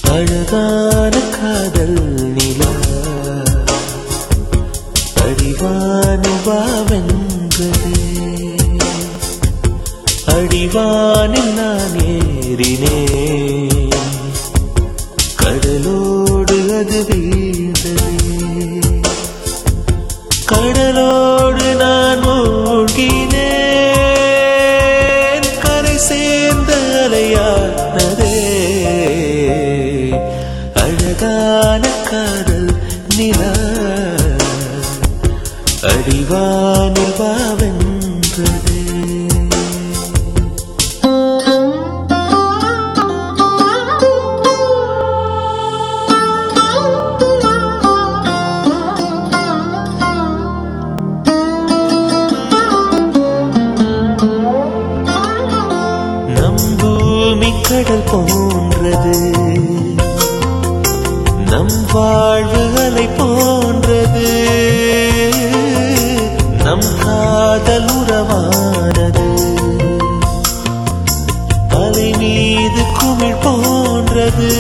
அழகான காதல் நிலா அடிவானில் வாவென்றதே அடிவானில் நான் ஏறினேன் கடலோடு அது வீழ்ந்ததே கடலோடு நான் மூழ்கினேன் கரை சேர்ந்த அலையானதே அழகான காதல் நிலா அடிவானில் வாவென்றதே நம் பூமி கடல் போன்றது நம் வாழ்வு அலை போன்றது நம் காதல் உறவானது அலை மீது குமிழ் போன்றது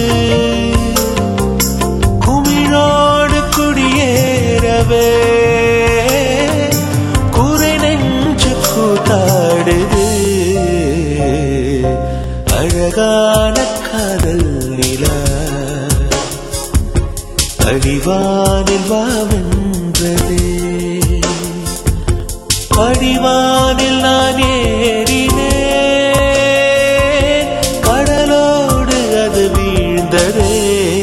குமிழோடு குடியேறவே குறை நெஞ்சு கூத்தாடுது அழகான காதல் நிலா அடிவானில் வாவென்றதே அடிவானில் நான் ஏறினேன் கடலோடு அது வீழ்ந்ததே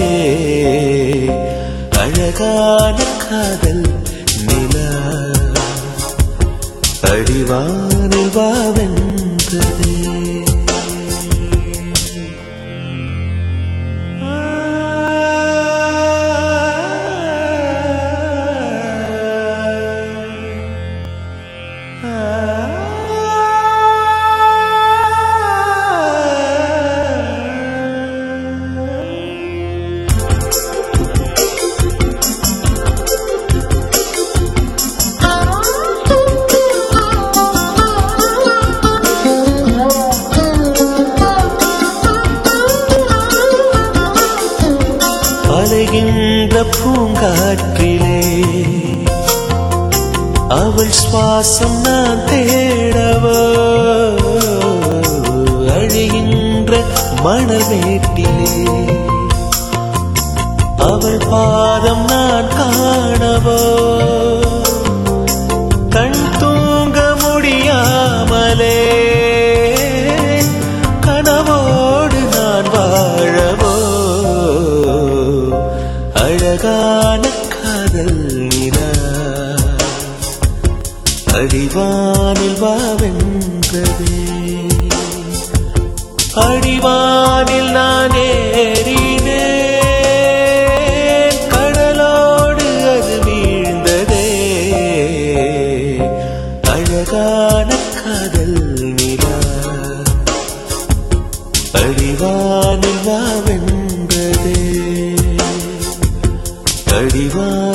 அழகான காதல் நிலா அடிவானில் வாவென்றதே அலைகின்ற பூங்காற்றிலே அவள் சுவாசம் நான் தேடவோ அழிகின்ற மணவேட்டிலே அவள் பாதம் நான் காணவோ கண் தூங்க முடியாமலே கனவோடு நான் வாழவோ அழகான காதல் நிலா அடிவானில் வாவென்றதே அடிவானில் நான் ஏறினேன் கடலோடு அது வீழ்ந்ததே அழகான காதல் நிலா அடிவானில் வாவென்றதே அடிவானில்